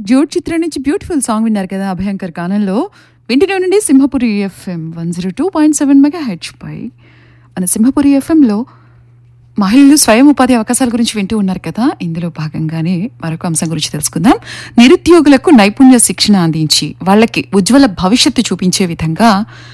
jute చిత్రం నుంచి beautiful song విన్నారు కదా అభయంకర్ గానంలో వింటిలో నుండి Simhapuri FM one zero two point seven మెగా హెచ్ పై మన సింహపురి ఎఫ్ఎంలో మహిళలు స్వయం ఉపాధి అవకాశాల గురించి వింటూ ఉన్నారు కదా ఇందులో భాగంగానే మరొక అంశం గురించి తెలుసుకుందాం నిరుద్యోగులకు నైపుణ్య శిక్షణ అందించి వాళ్ళకి ఉజ్వల భవిష్యత్తు చూపించే విధంగా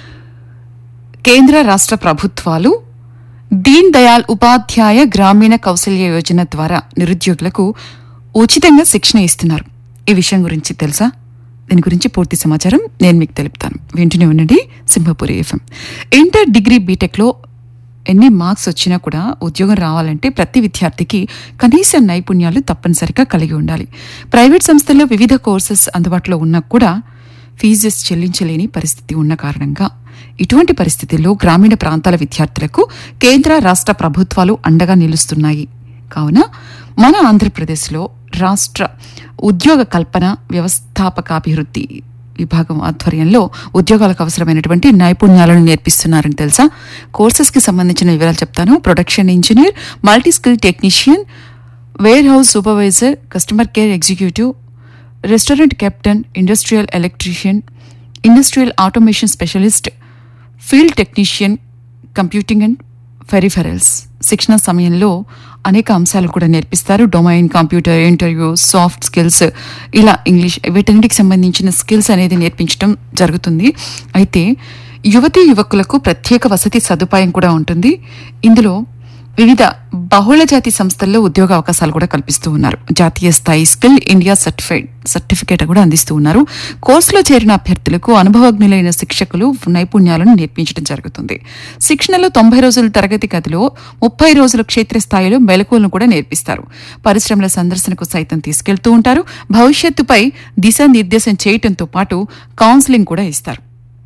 కేంద్ర రాష్ట్ర ప్రభుత్వాలు దీన్ దయాల్ ఉపాధ్యాయ గ్రామీణ కౌశల్య యోజన ద్వారా నిరుద్యోగులకు ఉచితంగా శిక్షణ ఇస్తున్నారు ఈ విషయం గురించి తెలుసా దీని గురించి పూర్తి సమాచారం నేను మీకు తెలుపుతాను వింటూనే ఉండండి సింహపురి ఎఫ్ఎం ఇంటర్ డిగ్రీ బీటెక్లో ఎన్ని మార్క్స్ వచ్చినా కూడా ఉద్యోగం రావాలంటే ప్రతి విద్యార్థికి కనీస నైపుణ్యాలు తప్పనిసరిగా కలిగి ఉండాలి ప్రైవేట్ సంస్థల్లో వివిధ కోర్సెస్ అందుబాటులో ఉన్నా కూడా ఫీజెస్ చెల్లించలేని పరిస్థితి ఉన్న కారణంగా ఇటువంటి పరిస్థితుల్లో గ్రామీణ ప్రాంతాల విద్యార్థులకు కేంద్ర రాష్ట్ర ప్రభుత్వాలు అండగా నిలుస్తున్నాయి కావున మన ఆంధ్రప్రదేశ్లో రాష్ట్ర ఉద్యోగ కల్పన వ్యవస్థాపకాభివృద్ధి విభాగం ఆధ్వర్యంలో ఉద్యోగాలకు అవసరమైనటువంటి నైపుణ్యాలను నేర్పిస్తున్నారని తెలుసా కోర్సెస్ కి సంబంధించిన వివరాలు చెప్తాను production engineer multi skill technician warehouse supervisor customer care executive restaurant captain industrial electrician industrial automation specialist field technician computing and peripherals శిక్షణ సమయంలో అనేక అంశాలు కూడా నేర్పిస్తారు domain computer interview soft skills ఇలా ఇంగ్లీష్ వీటన్నిటికి సంబంధించిన స్కిల్స్ అనేది నేర్పించడం జరుగుతుంది అయితే యువతీ యువకులకు ప్రత్యేక వసతి సదుపాయం కూడా ఉంటుంది ఇందులో వివిధ బహుళ జాతి సంస్థల్లో ఉద్యోగ అవకాశాలు కూడా కల్పిస్తూ ఉన్నారు జాతీయ స్థాయి స్కిల్ ఇండియా సర్టిఫైడ్ సర్టిఫికేట్ కూడా అందిస్తూ ఉన్నారు కోర్సులో చేరిన అభ్యర్థులకు అనుభవజ్ఞులైన శిక్షకులు నైపుణ్యాలను నేర్పించడం జరుగుతుంది శిక్షణలో తొంభై రోజుల తరగతి గదిలో ముప్పై రోజుల క్షేత్రస్థాయిలో మెలకువలను కూడా నేర్పిస్తారు పరిశ్రమల సందర్శనకు సైతం తీసుకెళ్తూ ఉంటారు భవిష్యత్తుపై దిశానిర్దేశం చేయటంతో పాటు కౌన్సిలింగ్ కూడా ఇస్తారు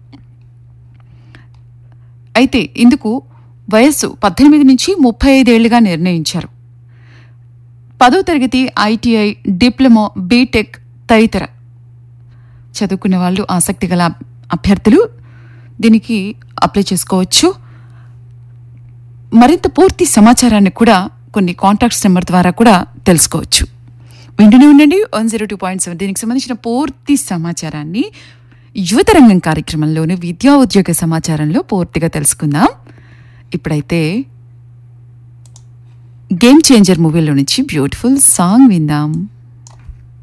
అయితే ఇందుకు వయస్సు పద్దెనిమిది నుంచి ముప్పై ఐదేళ్లుగా నిర్ణయించారు పదో తరగతి ఐటీఐ డిప్లొమా బీటెక్ తదితర చదువుకున్న వాళ్ళు ఆసక్తి గల అభ్యర్థులు దీనికి అప్లై చేసుకోవచ్చు మరింత పూర్తి సమాచారాన్ని కూడా కొన్ని కాంటాక్ట్స్ నెంబర్ ద్వారా కూడా తెలుసుకోవచ్చు వింటూనే ఉండండి one zero two point seven దీనికి సంబంధించిన పూర్తి సమాచారాన్ని యువతరంగం కార్యక్రమంలోని విద్యా ఉద్యోగ సమాచారంలో పూర్తిగా తెలుసుకుందాం ఇప్పుడైతే గేమ్ చేంజర్ మూవీలో నుంచి బ్యూటిఫుల్ సాంగ్ విందాం